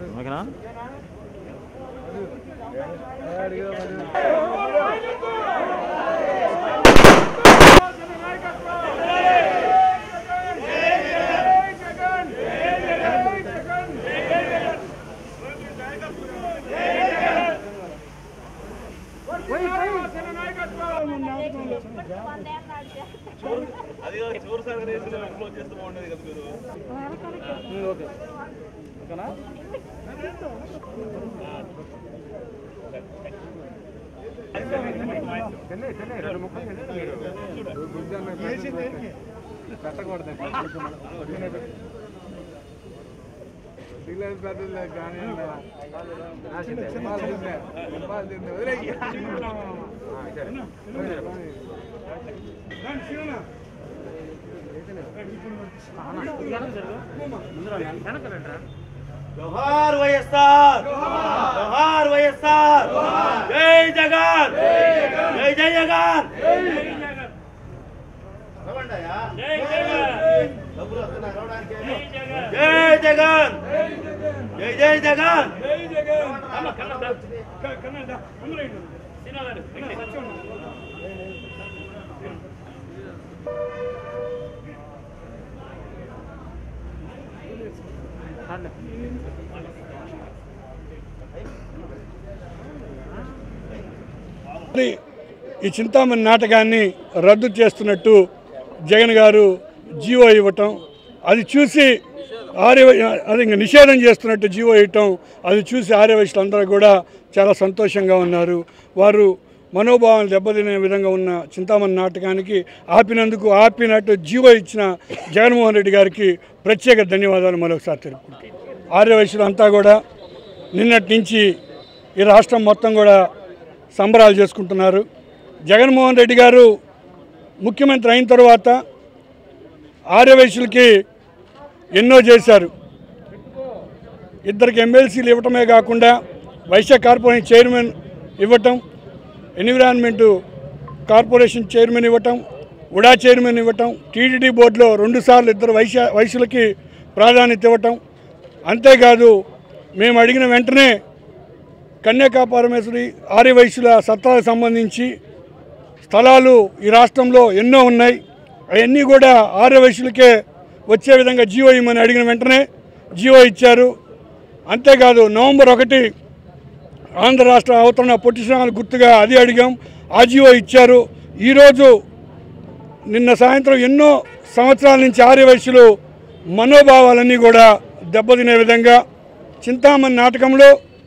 ఓకేనా ఓకే ఓకేనా జోహార్ వైఎస్ఆర్ జోహార్ వైఎస్ఆర్ జై జగన్ జై జై జగన్ జై జగన్ జై జై జగన్ మరి ఈ చింతామణి నాటకాన్ని రద్దు చేస్తున్నట్టు జగన్ గారు జీవో ఇవ్వటం అది చూసి ఆర్య అది ఇంకా నిషేధం చేస్తున్నట్టు జీవో ఇవ్వటం అది చూసి ఆర్యవైశ్యులందరూ కూడా చాలా సంతోషంగా ఉన్నారు వారు మనోభావాలు దెబ్బతినే విధంగా ఉన్న చింతామణి నాటకానికి ఆపినందుకు ఆపినట్టు జీవో ఇచ్చిన జగన్మోహన్ రెడ్డి గారికి ప్రత్యేక ధన్యవాదాలు మరొకసారి తెలుపుకుంటాను ఆర్యవైశ్యులు అంతా కూడా నిన్నటి నుంచి ఈ రాష్ట్రం మొత్తం కూడా సంబరాలు చేసుకుంటున్నారు జగన్మోహన్ రెడ్డి గారు ముఖ్యమంత్రి అయిన తర్వాత ఆర్యవైశ్యులకి ఎన్నో చేశారు ఇద్దరికి ఎమ్మెల్సీలు ఇవ్వటమే కాకుండా వైశ్య కార్పొరేషన్ చైర్మన్ ఇవ్వటం ఎన్విరాన్మెంట్ కార్పొరేషన్ చైర్మన్ ఇవ్వటం ఉడా చైర్మన్ ఇవ్వటం టీడీడీ బోర్డులో రెండుసార్లు ఇద్దరు వైశ్య వైశ్యులకి ప్రాధాన్యత ఇవ్వటం అంతేకాదు మేము అడిగిన వెంటనే కన్యాకా పరమేశ్వరి ఆర్యవైశ్యుల సత్తాకు సంబంధించి స్థలాలు ఈ రాష్ట్రంలో ఎన్నో ఉన్నాయి అవన్నీ కూడా ఆర్యవైశ్యులకే వచ్చే విధంగా జీవో ఇమ్మని అడిగిన వెంటనే జీవో ఇచ్చారు అంతేకాదు నవంబర్ ఒకటి ఆంధ్ర రాష్ట్ర అవతరణ పొట్టిషనాలు గుర్తుగా అది అడిగాం ఆ జీవో ఇచ్చారు ఈరోజు నిన్న సాయంత్రం ఎన్నో సంవత్సరాల నుంచి ఆర్యవైశ్యులు మనోభావాలన్నీ కూడా దెబ్బతినే విధంగా చింతామణి నాటకంలో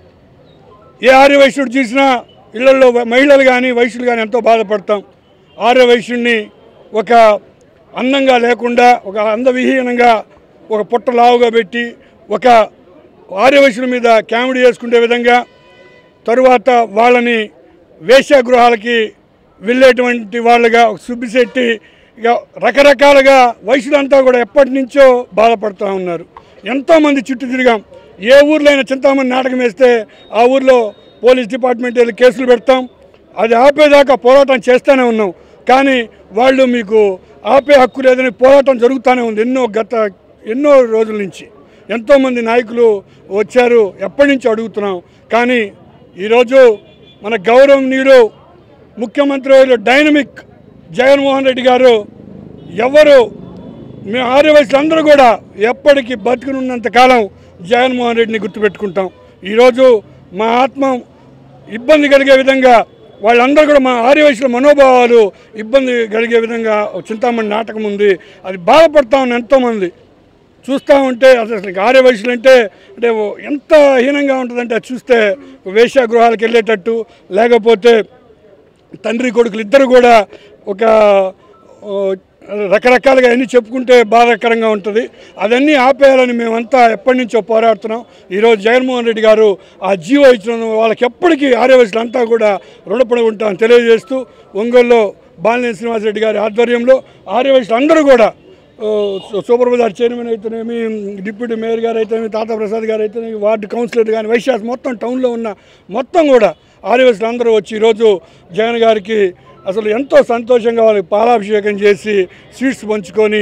ఏ ఆర్య వైశ్యుడు చూసినా ఇళ్లలో మహిళలు కానీ వైశ్యులు కానీ ఎంతో బాధపడతాం ఆర్య వైశ్యుడిని ఒక అందంగా లేకుండా ఒక అందవిహీనంగా ఒక పుట్ట లావుగా పెట్టి ఒక ఆర్య వైశ్యుల మీద కామెడీ చేసుకునే విధంగా తరువాత వాళ్ళని వేశ్యాగృహాలకి వెళ్ళేటువంటి వాళ్ళగా ఒక సుబ్బిశెట్టి ఇక రకరకాలుగా వయసులంతా కూడా ఎప్పటి నుంచో బాధపడుతూ ఉన్నారు ఎంతోమంది చుట్టూ తిరిగాం ఏ ఊర్లో అయినా చింతామణి నాటకం వేస్తే ఆ ఊర్లో పోలీస్ డిపార్ట్మెంట్ వెళ్ళి కేసులు పెడతాం అది ఆపేదాకా పోరాటం చేస్తూనే ఉన్నాం కానీ వాళ్ళు మీకు ఆపే హక్కు లేదని పోరాటం జరుగుతూనే ఉంది ఎన్నో గత ఎన్నో రోజుల నుంచి ఎంతోమంది నాయకులు వచ్చారు ఎప్పటి నుంచి అడుగుతున్నాం కానీ ఈరోజు మన గౌరవనీయుడు ముఖ్యమంత్రి వర్యులు డైనమిక్ జగన్మోహన్ రెడ్డి గారు ఎవరు మేము ఆర్య వయసులు అందరూ కూడా ఎప్పటికీ బతికినున్నంత కాలం జగన్మోహన్ రెడ్డిని గుర్తుపెట్టుకుంటాం ఈరోజు మా ఆత్మ ఇబ్బంది కలిగే విధంగా వాళ్ళందరూ కూడా మా ఆర్య వయసుల మనోభావాలు ఇబ్బంది కలిగే విధంగా ఒక చింతామణి నాటకం ఉంది అది బాధపడతా ఉన్న ఎంతోమంది చూస్తూ ఉంటే అసలు అసలు ఆర్య వయసులు అంటే అంటే ఓ ఎంత హీనంగా ఉంటుందంటే అది చూస్తే వేశ్యాగృహాలకు వెళ్ళేటట్టు లేకపోతే తండ్రి కొడుకులు ఇద్దరు కూడా ఒక ఓ, రకరకాలుగా అన్నీ చెప్పుకుంటే బాధాకరంగా ఉంటుంది అదన్నీ ఆపేయాలని మేమంతా ఎప్పటి నుంచో పోరాడుతున్నాం ఈరోజు జగన్మోహన్ రెడ్డి గారు ఆ జీవో ఇచ్చిన వాళ్ళకి ఎప్పటికీ ఆర్యవయసులు అంతా కూడా రుణపడి ఉంటామని తెలియజేస్తూ ఒంగోలులో బాలినేని శ్రీనివాసరెడ్డి గారి ఆధ్వర్యంలో ఆర్యవయసులు అందరూ కూడా ఓ, సు- సూపర్ బజార్ చైర్మన్ అయితేనేమి డిప్యూటీ మేయర్ గారు అయితేనేమి తాతా ప్రసాద్ గారు అయితేనేమి వార్డు కౌన్సిలర్ కానీ వైశ్యాస్ మొత్తం టౌన్లో ఉన్న మొత్తం కూడా ఆర్యవయసులు అందరూ వచ్చి ఈరోజు జగన్ గారికి అసలు ఎంతో సంతోషంగా వాళ్ళకి పాలాభిషేకం చేసి స్వీట్స్ పంచుకొని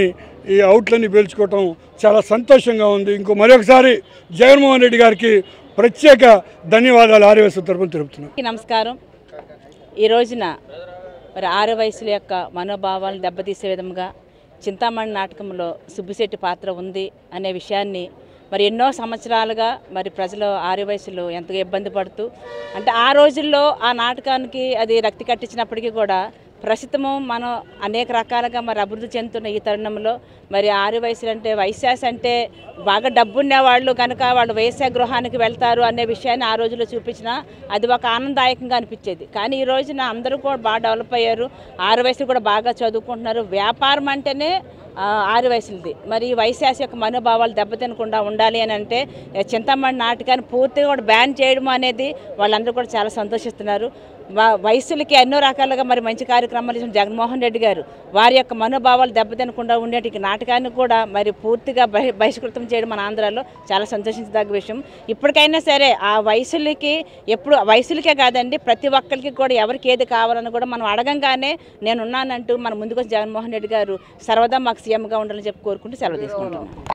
ఈ అవుట్లని పేల్చుకోవటం చాలా సంతోషంగా ఉంది ఇంకో మరొకసారి జగన్మోహన్ రెడ్డి గారికి ప్రత్యేక ధన్యవాదాలు ఆర్యవేశ్వర తరపున తెలుపుతున్నాను అందరికీ నమస్కారం ఈ రోజున మరి ఆరు వయసుల యొక్క మనోభావాలను దెబ్బతీసే విధంగా చింతామణి నాటకంలో సుబ్బిశెట్టి పాత్ర ఉంది అనే విషయాన్ని మరి ఎన్నో సంవత్సరాలుగా మరి ప్రజలు ఆరు వయసులో ఎంతగా ఇబ్బంది పడుతూ అంటే ఆ రోజుల్లో ఆ నాటకానికి అది రక్తి కట్టించినప్పటికీ కూడా ప్రస్తుతము మనం అనేక రకాలుగా మరి అభివృద్ధి చెందుతున్న ఈ తరుణంలో మరి ఆరు వయసులు అంటే వైశాస్ అంటే బాగా డబ్బున్న వాళ్ళు కనుక వాళ్ళు వైశ్య గృహానికి వెళ్తారు అనే విషయాన్ని ఆ రోజుల్లో చూపించిన అది ఒక ఆనందదాయకంగా అనిపించేది కానీ ఈ రోజున అందరూ కూడా బాగా డెవలప్ అయ్యారు ఆరు వయసులు కూడా బాగా చదువుకుంటున్నారు వ్యాపారం అంటేనే ఆ, ఆరు వయసులది మరి ఈ వైశాస్ యొక్క మనోభావాలు దెబ్బతినకుండా ఉండాలి అని అంటే ఏ, చింతామణి నాటకాన్ని పూర్తిగా కూడా బ్యాన్ చేయడం అనేది వాళ్ళందరూ కూడా చాలా సంతోషిస్తున్నారు వా- వయసులకి ఎన్నో రకాలుగా మరి మంచి కార్యక్రమాలు చేసిన జగన్మోహన్ రెడ్డి గారు వారి యొక్క మనోభావాలు దెబ్బతినకుండా ఉండేటి ఈ నాటకాన్ని కూడా మరి పూర్తిగా బహి బహిష్కృతం చేయడం మన ఆంధ్రాలో చాలా సంతోషించదగ్గ విషయం ఇప్పటికైనా సరే ఆ వయసులకి ఎప్పుడు వయసులకే కాదండి ప్రతి ఒక్కరికి కూడా ఎవరికి ఏది కావాలని కూడా మనం అడగంగానే నేను ఉన్నానంటూ మన ముందుకు వచ్చి జగన్మోహన్ రెడ్డి గారు సర్వదా మాకు సీఎంగా ఉండాలని చెప్పి కోరుకుంటూ సెలవు తీసుకుంటున్నాను